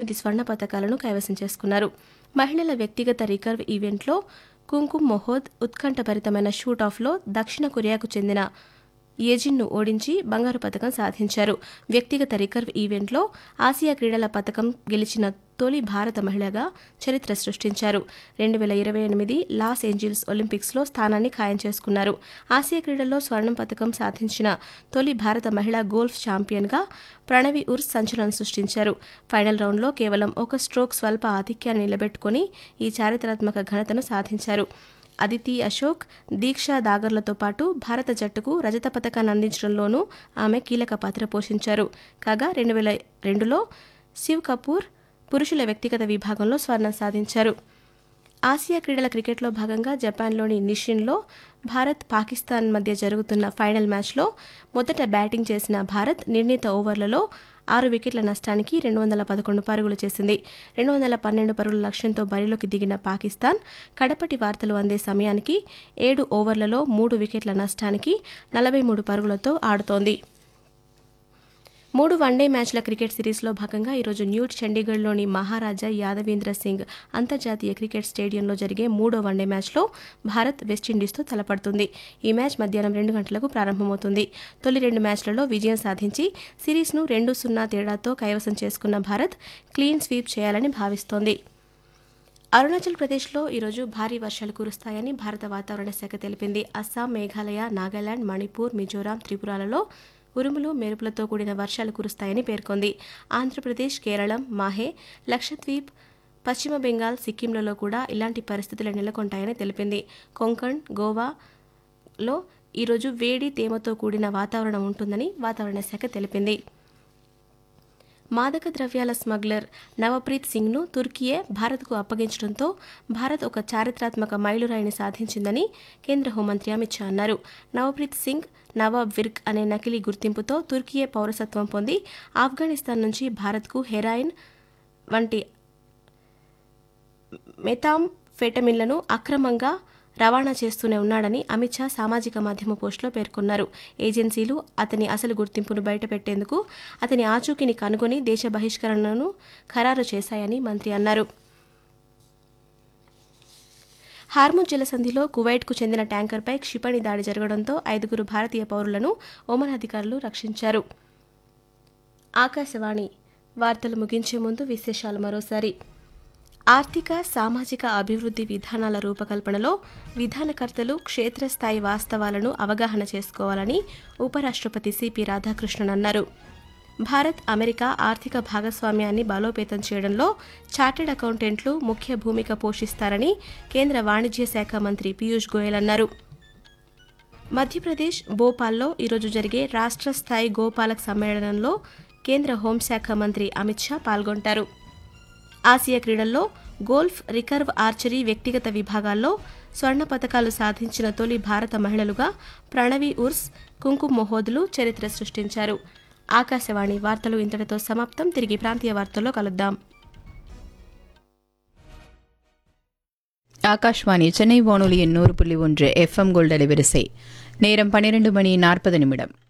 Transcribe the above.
ఎనిమిది స్వర్ణ పతకాలను కైవసం చేసుకున్నారు మహిళల వ్యక్తిగత రికర్వ్ ఈవెంట్లో కుంకుమ్ మొహోద్ ఉత్కంఠభరితమైన షూట్ ఆఫ్లో దక్షిణ కొరియాకు చెందిన ఏజిన్ను ఓడించి బంగారు పథకం సాధించారు వ్యక్తిగత రికర్వ్ ఈవెంట్లో ఆసియా క్రీడల పథకం గెలిచిన తొలి భారత మహిళగా చరిత్ర సృష్టించారు రెండు వేల ఇరవై ఎనిమిది లాస్ ఏంజిల్స్ ఒలింపిక్స్లో స్థానాన్ని ఖాయం చేసుకున్నారు ఆసియా క్రీడల్లో స్వర్ణం పథకం సాధించిన తొలి భారత మహిళా గోల్ఫ్ ఛాంపియన్గా ప్రణవి ఉర్స్ సంచలనం సృష్టించారు ఫైనల్ రౌండ్లో కేవలం ఒక స్ట్రోక్ స్వల్ప ఆధిక్యాన్ని నిలబెట్టుకుని ఈ చారిత్రాత్మక ఘనతను సాధించారు అదితి అశోక్ దీక్షా దాగర్లతో పాటు భారత జట్టుకు రజత పథకాన్ని అందించడంలోనూ ఆమె కీలక పాత్ర పోషించారు కాగా రెండు వేల రెండులో శివ్ కపూర్ పురుషుల వ్యక్తిగత విభాగంలో స్వర్ణం సాధించారు ఆసియా క్రీడల క్రికెట్లో భాగంగా జపాన్లోని నిషిన్లో భారత్ పాకిస్తాన్ మధ్య జరుగుతున్న ఫైనల్ మ్యాచ్లో మొదట బ్యాటింగ్ చేసిన భారత్ నిర్ణీత ఓవర్లలో ఆరు వికెట్ల నష్టానికి రెండు వందల పదకొండు పరుగులు చేసింది రెండు వందల పన్నెండు పరుగుల లక్ష్యంతో బరిలోకి దిగిన పాకిస్తాన్ కడపటి వార్తలు అందే సమయానికి ఏడు ఓవర్లలో మూడు వికెట్ల నష్టానికి నలభై మూడు పరుగులతో ఆడుతోంది మూడు వన్డే మ్యాచ్ల క్రికెట్ సిరీస్లో భాగంగా ఈరోజు న్యూ చండీగఢ్లోని మహారాజా యాదవీంద్ర సింగ్ అంతర్జాతీయ క్రికెట్ స్టేడియంలో జరిగే మూడో వన్డే మ్యాచ్లో భారత్ వెస్టిండీస్తో తలపడుతుంది ఈ మ్యాచ్ మధ్యాహ్నం రెండు గంటలకు ప్రారంభమవుతుంది తొలి రెండు మ్యాచ్లలో విజయం సాధించి సిరీస్ను రెండు సున్నా తేడాతో కైవసం చేసుకున్న భారత్ క్లీన్ స్వీప్ చేయాలని భావిస్తోంది అరుణాచల్ ప్రదేశ్లో ఈరోజు భారీ వర్షాలు కురుస్తాయని భారత వాతావరణ శాఖ తెలిపింది అస్సాం మేఘాలయ నాగాలాండ్ మణిపూర్ మిజోరాం త్రిపురాలలో ఉరుములు మెరుపులతో కూడిన వర్షాలు కురుస్తాయని పేర్కొంది ఆంధ్రప్రదేశ్ కేరళం మాహే లక్షద్వీప్ పశ్చిమ బెంగాల్ సిక్కింలలో కూడా ఇలాంటి పరిస్థితులు నెలకొంటాయని తెలిపింది కొంకణ్ గోవాలో ఈరోజు వేడి తేమతో కూడిన వాతావరణం ఉంటుందని వాతావరణ శాఖ తెలిపింది మాదక ద్రవ్యాల స్మగ్లర్ నవప్రీత్ సింగ్ను తుర్కీయే భారత్కు అప్పగించడంతో భారత్ ఒక చారిత్రాత్మక మైలురాయిని సాధించిందని కేంద్ర హోంమంత్రి అమిత్ షా అన్నారు నవప్రీత్ సింగ్ నవాబ్ విర్క్ అనే నకిలీ గుర్తింపుతో తుర్కీయే పౌరసత్వం పొంది ఆఫ్ఘనిస్తాన్ నుంచి భారత్కు హెరాయిన్ వంటి మెథాంఫెటమిన్లను అక్రమంగా రవాణా చేస్తూనే ఉన్నాడని అమిత్ షా సామాజిక మాధ్యమ పోస్టులో పేర్కొన్నారు ఏజెన్సీలు అతని అసలు గుర్తింపును బయటపెట్టేందుకు అతని ఆచూకీని కనుగొని దేశ బహిష్కరణను ఖరారు చేశాయని మంత్రి అన్నారు హార్ముజ్ జలసంధిలో కువైట్కు చెందిన ట్యాంకర్పై క్షిపణి దాడి జరగడంతో ఐదుగురు భారతీయ పౌరులను ఒమన్ అధికారులు రక్షించారు ఆకాశవాణి వార్తలు ముగించే ముందు విశేషాలు మరోసారి ఆర్థిక సామాజిక అభివృద్ధి విధానాల రూపకల్పనలో విధానకర్తలు క్షేత్రస్థాయి వాస్తవాలను అవగాహన చేసుకోవాలని ఉపరాష్ట్రపతి సిపి రాధాకృష్ణన్ అన్నారు భారత్ అమెరికా ఆర్థిక భాగస్వామ్యాన్ని బలోపేతం చేయడంలో చార్టెడ్ అకౌంటెంట్లు ముఖ్య భూమిక పోషిస్తారని కేంద్ర వాణిజ్య శాఖ మంత్రి పీయూష్ గోయల్ అన్నారు మధ్యప్రదేశ్ భోపాల్లో ఈరోజు జరిగే రాష్ట్ర స్థాయి గోపాలక్ సమ్మేళనంలో కేంద్ర హోంశాఖ మంత్రి అమిత్ షా పాల్గొంటారు ఆసియా క్రీడల్లో గోల్ఫ్ రికర్వ్ ఆర్చరీ వ్యక్తిగత విభాగాల్లో స్వర్ణ పతకాలు సాధించిన తొలి భారత మహిళలుగా ప్రణవి ఉర్స్ కుంకుమ్ మొహోద్లు చరిత్ర సృష్టించారు ఆకాశవాణి వార్తలు ఇంతటితో సమాప్తం తిరిగి ప్రాంతీయ వార్తల్లో కలుద్దాం ஆகாஷ்வாணி சென்னை வானொலியின் நூறு புள்ளி ஒன்று எஃப்எம் கோல்டு அலைவரிசை நேரம் பன்னிரண்டு மணி நாற்பது நிமிடம்